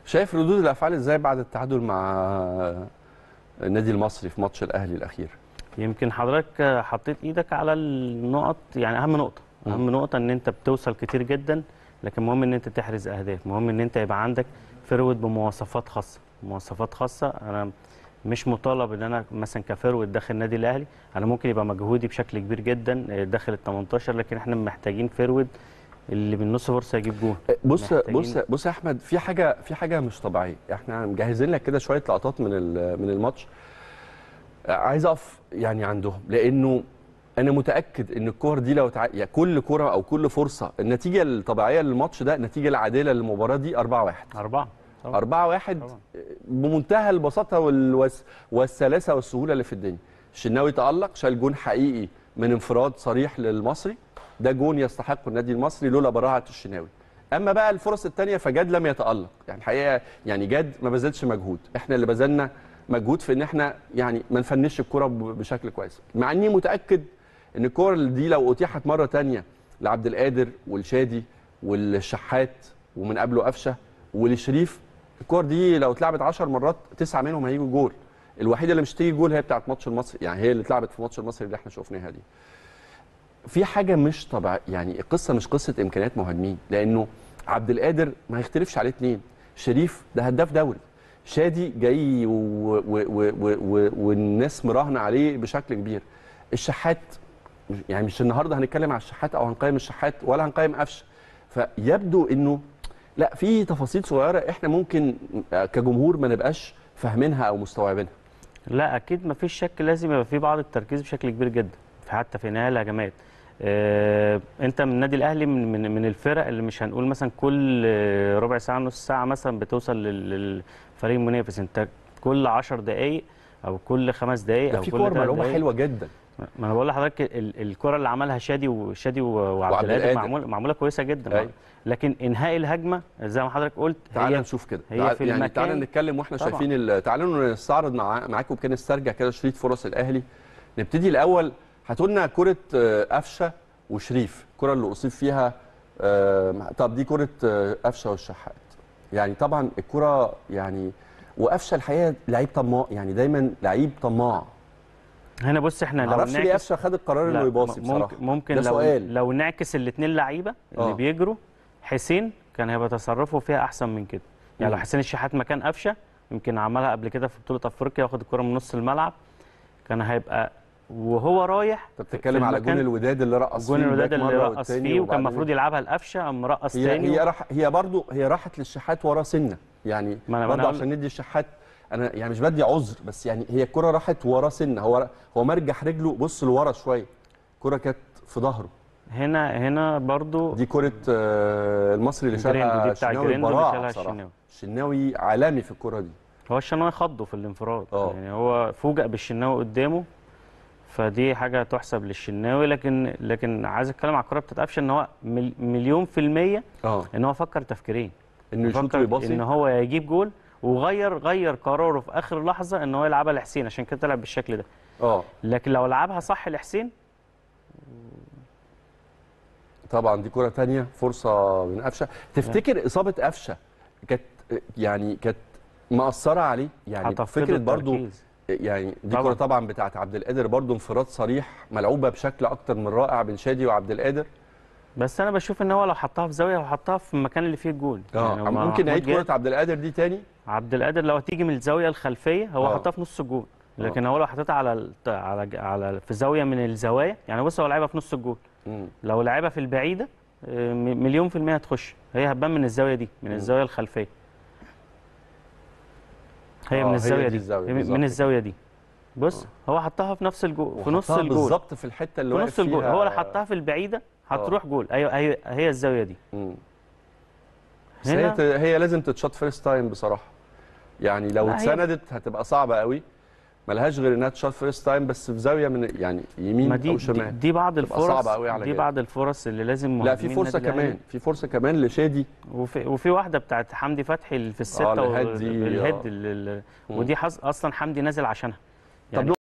شايف ردود الافعال ازاي بعد التعادل مع النادي المصري في ماتش الاهلي الاخير يمكن حضرتك حطيت ايدك على النقط يعني اهم نقطه مم. اهم نقطه ان انت بتوصل كتير جدا لكن مهم ان انت تحرز اهداف مهم ان انت يبقى عندك فرود بمواصفات خاصه مواصفات خاصه انا مش مطالب ان انا مثلا كفرود داخل النادي الاهلي انا ممكن يبقى مجهودي بشكل كبير جدا داخل ال 18 لكن احنا محتاجين فرود اللي من نص فرصه يجيب جول بص محتاجين- بص بص يا احمد في حاجه في حاجه مش طبيعيه احنا مجهزين لك كده شويه لقطات من ال- من الماتش عايز اقف يعني عندهم لانه انا متاكد ان الكور دي لو تع... يعني كل كره او كل فرصه النتيجه الطبيعيه للماتش ده النتيجه العادله للمباراه دي 4 1 اربعه طبعاً. 4 1 طبعاً. بمنتهى البساطه والوس... والسلاسه والسهوله اللي في الدنيا الشناوي تالق شال جون حقيقي من انفراد صريح للمصري ده جون يستحق النادي المصري لولا براعه الشناوي اما بقى الفرص الثانيه فجاد لم يتالق يعني الحقيقه يعني جاد ما بذلش مجهود احنا اللي بذلنا مجهود في ان احنا يعني ما نفنش الكره ب- بشكل كويس مع اني متاكد ان الكره دي لو اتيحت مره ثانيه لعبد القادر والشادي والشحات ومن قبله قفشه ولشريف الكور دي لو اتلعبت 10 مرات تسعه منهم هيجوا جول الوحيده اللي مش تيجي جول هي بتاعت ماتش المصري يعني هي اللي اتلعبت في ماتش المصري اللي احنا شفناها دي في حاجه مش طبيعيه يعني القصه مش قصه امكانيات مهاجمين لانه عبد القادر ما يختلفش عليه اتنين شريف ده هداف دوري شادي جاي و... و... و... و... و... والناس مراهنه عليه بشكل كبير الشحات يعني مش النهارده هنتكلم على الشحات او هنقيم الشحات ولا هنقيم قفشه فيبدو انه لا في تفاصيل صغيره احنا ممكن كجمهور ما نبقاش فاهمينها او مستوعبينها لا اكيد ما فيش شك لازم يبقى في بعض التركيز بشكل كبير جدا في- حتى في نهايه الهجمات آه، انت من النادي الاهلي من من من الفرق اللي مش هنقول مثلا كل آه، ربع ساعه نص ساعه مثلا بتوصل لل- للفريق المنافس انت كل 10 دقائق او كل خمس دقائق ده او في كل كور تلات ملعوبه دقايق. حلوه جدا ما انا بقول لحضرتك ال- الكره اللي عملها شادي وشادي و- وعبد وعبد القادر القادر. معموله معموله كويسه جدا أيوة. لكن انهاء الهجمه زي ما حضرتك قلت تعال هي نشوف كده هي تعال في يعني المكان- تعال نتكلم واحنا طبعا. شايفين ال- تعالوا نستعرض مع معاكم كده نسترجع كده شريط فرص الاهلي نبتدي الاول هاتوا لنا كره آه، قفشه وشريف الكره اللي اصيب فيها آه، طب دي كره آه، قفشه والشحات يعني طبعا الكره يعني وقفشه الحقيقه لعيب طماع يعني دايما لعيب طماع هنا بص احنا لو معرفش ليه نعكس قفشه خد القرار انه لا، يباصي بصراحه ممكن ممكن ده لو سؤال. لو نعكس الاثنين لعيبه اللي آه. بيجروا حسين كان هيبقى تصرفه فيها احسن من كده يعني لو مم. حسين الشحات مكان قفشه يمكن عملها قبل كده في بطوله افريقيا واخد الكره من نص الملعب كان هيبقى وهو رايح انت بتتكلم على جون المكان- الوداد اللي رقص جون فيه الوداد الباك اللي مرة رقص والتاني فيه وكان وبعدين- المفروض يلعبها لقفشه قام رقص هي تاني هي و- راح هي برضو هي راحت للشحات ورا سنه يعني ما أنا- ما برضو أنا عشان ندي الشحات انا يعني مش بدي عذر بس يعني هي الكره راحت ورا سنه هو هو مرجح رجله بص لورا شويه الكره كانت في ظهره هنا هنا برضو دي كره آه، المصري اللي جريندو شالها دي بتاع الشناوي جريندو اللي براعة شالها بصراحة. الشناوي. الشناوي عالمي في الكره دي هو الشناوي خضه في الانفراد آه. يعني هو فوجئ بالشناوي قدامه فدي حاجه تحسب للشناوي لكن لكن عايز اتكلم على الكره بتاعت قفشه ان هو مل- مليون في الميه اه ان هو فكر تفكيرين انه يشوط فكر ويباصي ان هو يجيب جول وغير غير قراره في اخر لحظه ان هو يلعبها لحسين عشان كده طلع بالشكل ده اه لكن لو لعبها صح لحسين طبعا دي كره تانية فرصه من قفشه تفتكر اصابه قفشه كانت يعني كانت مأثره عليه يعني هتفقده فكره برضو التركيز. يعني دي طبعاً. كره طبعا بتاعت عبد القادر برضو انفراد صريح ملعوبه بشكل اكتر من رائع بين شادي وعبد القادر بس انا بشوف ان هو لو حطها في زاويه هو حطها في المكان اللي فيه الجول اه هو ممكن محمود نعيد جاد- كره عبد القادر دي تاني عبد القادر لو هتيجي من الزاويه الخلفيه هو آه. حطها في نص الجول لكن هو لو حطيتها على ال- على على في زاويه من الزوايا يعني بص هو لعبها في نص الجول مم. لو لعبها في البعيده آه، م- مليون في المية هتخش هي هتبان من الزاويه دي من مم. الزاويه الخلفيه هي آه، من هي الزاويه دي دي, الزاوية هي بالظبط من الزاويه دي بص هو حطها في نفس الجول في نص وحطها الجول بالظبط في الحته اللي في واقف نص الجول فيها- هو لو حطها في البعيده هتروح جول ايوه هي هي الزاويه دي مم. بس هي هنا ت- هي لازم تتشاط فيرست تايم بصراحه يعني لو لا، هي- اتسندت هتبقى صعبه قوي ملهاش غير انها تشاط فيرست تايم بس في زاويه من يعني ما يمين دي او دي, شمال دي بعض تبقى الفرص صعبة أوي على دي جاد. بعض الفرص اللي لازم لا في مهاجمين فرصه النادي الأهلي كمان في فرصه كمان لشادي وفي وفي واحده بتاعت حمدي فتحي اللي في السته الهيد وال- دي، الهيد آه. ال- ال- مم. ودي حص اصلا حمدي نازل عشانها طب